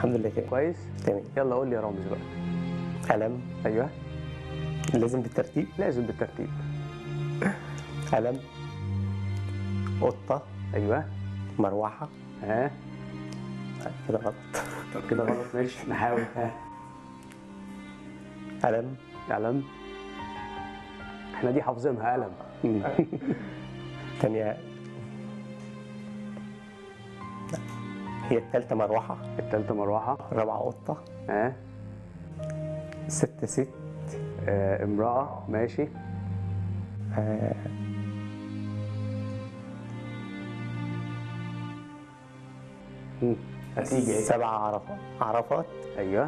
الحمد لله تمام كويس تمام يلا قول لي يا رامز بقى قلم ايوه لازم بالترتيب لازم بالترتيب قلم قطة ايوه مروحة ها كده غلط طب كده غلط ماشي نحاول ها قلم قلم احنا دي حافظينها قلم تانية هي التالتة مروحة التالتة مروحة الرابعة قطة ها ستة ست آه امرأة ماشي آه، مم. هتيجي اهي سبعة عرفات عرفات ايوه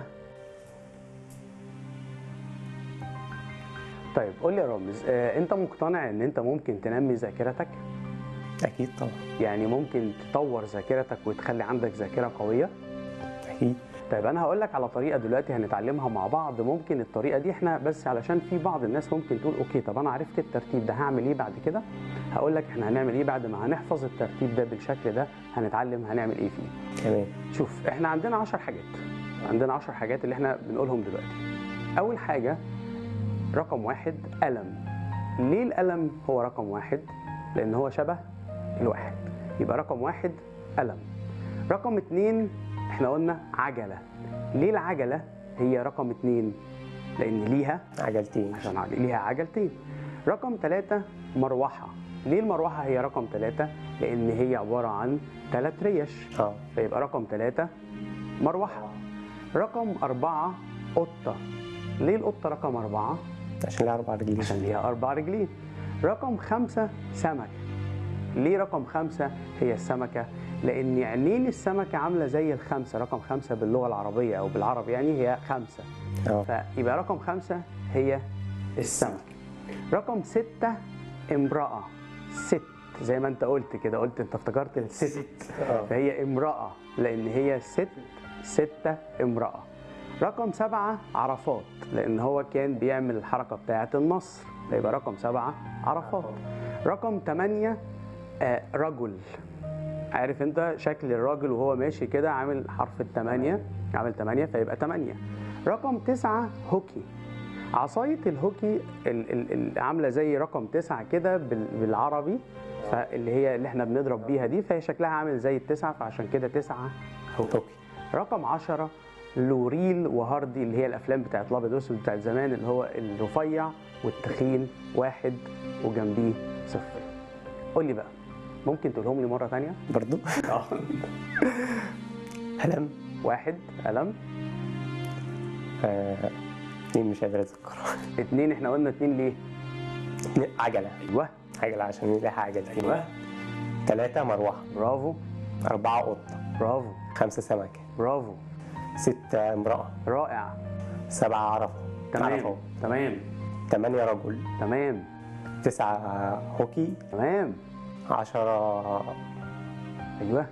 طيب قول لي يا رامز آه انت مقتنع ان انت ممكن تنمي ذاكرتك أكيد طبعا يعني ممكن تطور ذاكرتك وتخلي عندك ذاكره قويه أكيد طيب انا هقول لك على طريقه دلوقتي هنتعلمها مع بعض ممكن الطريقه دي احنا بس علشان في بعض الناس ممكن تقول اوكي طب انا عرفت الترتيب ده هعمل ايه بعد كده هقول لك احنا هنعمل ايه بعد ما هنحفظ الترتيب ده بالشكل ده هنتعلم هنعمل ايه فيه تمام شوف احنا عندنا 10 حاجات عندنا 10 حاجات اللي احنا بنقولهم دلوقتي اول حاجه رقم واحد قلم ليه القلم هو رقم واحد لان هو شبه الواحد يبقى رقم واحد قلم رقم اتنين احنا قلنا عجله ليه العجله هي رقم اتنين لان ليها عجلتين عشان عج- ليها عجلتين رقم ثلاثة مروحة ليه المروحة هي رقم ثلاثة؟ لأن هي عبارة عن ثلاث ريش اه فيبقى رقم ثلاثة مروحة رقم أربعة قطة ليه القطة رقم أربعة؟ عشان لها أربع رجلين عشان ليها أربع رجلين رقم خمسة سمك ليه رقم خمسة هي السمكة؟ لأن عينين السمكة عاملة زي الخمسة رقم خمسة باللغة العربية أو بالعربي يعني هي خمسة اه فيبقى رقم خمسة هي السمك رقم ستة امرأة ست زي ما انت قلت كده قلت انت افتكرت الست اه فهي امرأة لأن هي ست ستة امرأة رقم سبعة عرفات لأن هو كان بيعمل الحركة بتاعة النصر فيبقى رقم سبعة عرفات رقم ثمانية آه رجل عارف انت شكل الراجل وهو ماشي كده عامل حرف الثمانية عامل ثمانية فيبقى ثمانية رقم تسعة هوكي عصاية الهوكي ال- ال- ال- عاملة زي رقم تسعة كده بال- بالعربي فاللي هي اللي احنا بنضرب بيها دي فهي شكلها عامل زي التسعة فعشان كده تسعة هوكي اوكي رقم عشرة لوريل وهاردي اللي هي الافلام بتاعت الابيض والاسود بتاعت زمان اللي هو الرفيع والتخين واحد وجنبيه صفر قول لي بقى ممكن تقولهم لي مره ثانيه برضو قلم واحد قلم آه، اتنين مش قادر أتذكر اتنين احنا قلنا اتنين ليه اتنين عجلة ايوه عجلة عشان لها عجلتين ايوه تلاتة مروحة برافو أربعة قطة برافو خمسة سمكة برافو ستة امرأة رائع سبعة عرفة تمام عرفة تمام تمانية رجل تمام تسعة هوكي تمام عشرة ايوه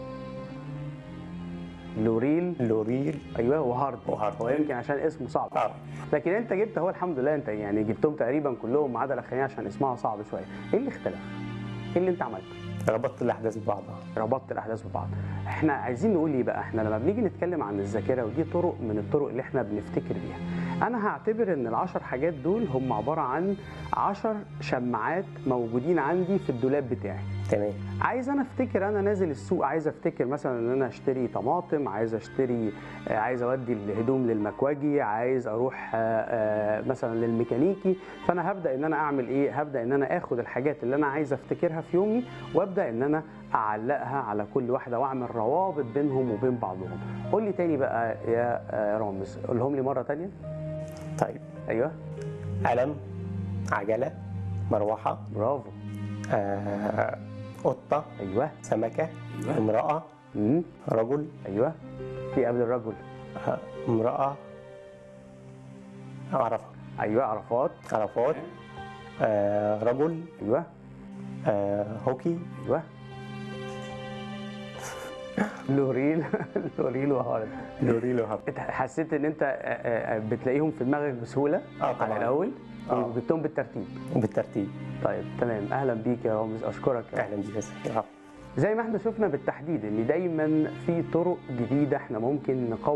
لوريل لوريل ايوه وهارد وهارد. هو يمكن عشان اسمه صعب اه لكن انت جبت هو الحمد لله انت يعني جبتهم تقريبا كلهم ما عدا الاخرين عشان اسمها صعب شويه ايه اللي اختلف ايه اللي انت عملته ربطت الأحداث ببعضها ربطت الاحداث ببعض احنا عايزين نقول ايه بقى احنا لما بنيجي نتكلم عن الذاكره ودي طرق من الطرق اللي احنا بنفتكر بيها انا هعتبر ان العشر حاجات دول هم عباره عن عشر شماعات موجودين عندي في الدولاب بتاعي تمام عايز انا افتكر انا نازل السوق عايز افتكر مثلا ان انا اشتري طماطم عايز اشتري آه، عايز اودي الهدوم للمكواجي عايز اروح آه، آه، مثلا للميكانيكي فانا هبدا ان انا اعمل ايه هبدا ان انا اخد الحاجات اللي انا عايز افتكرها في يومي وابدا ان انا اعلقها على كل واحده واعمل روابط بينهم وبين بعضهم قول لي تاني بقى يا آه، رامز قولهم لي مره تانية طيب ايوه قلم عجلة مروحة برافو آه، قطة ايوه سمكة أيوة. امرأة مم. رجل ايوه في قبل الرجل آه، امرأة عرفة ايوه عرفات عرفات آه، رجل ايوه آه، هوكي ايوه لوريل لوريل وهارد لوريل وهب انت حسيت ان انت آه، آه، بتلاقيهم في دماغك بسهوله اه طبعا على الاول آه. وجبتهم بالترتيب وبالترتيب طيب تمام اهلا بيك يا رامز اشكرك يا اهلا بيك يا سيدي. زي ما احنا شفنا بالتحديد ان دايما في طرق جديده احنا ممكن نقوي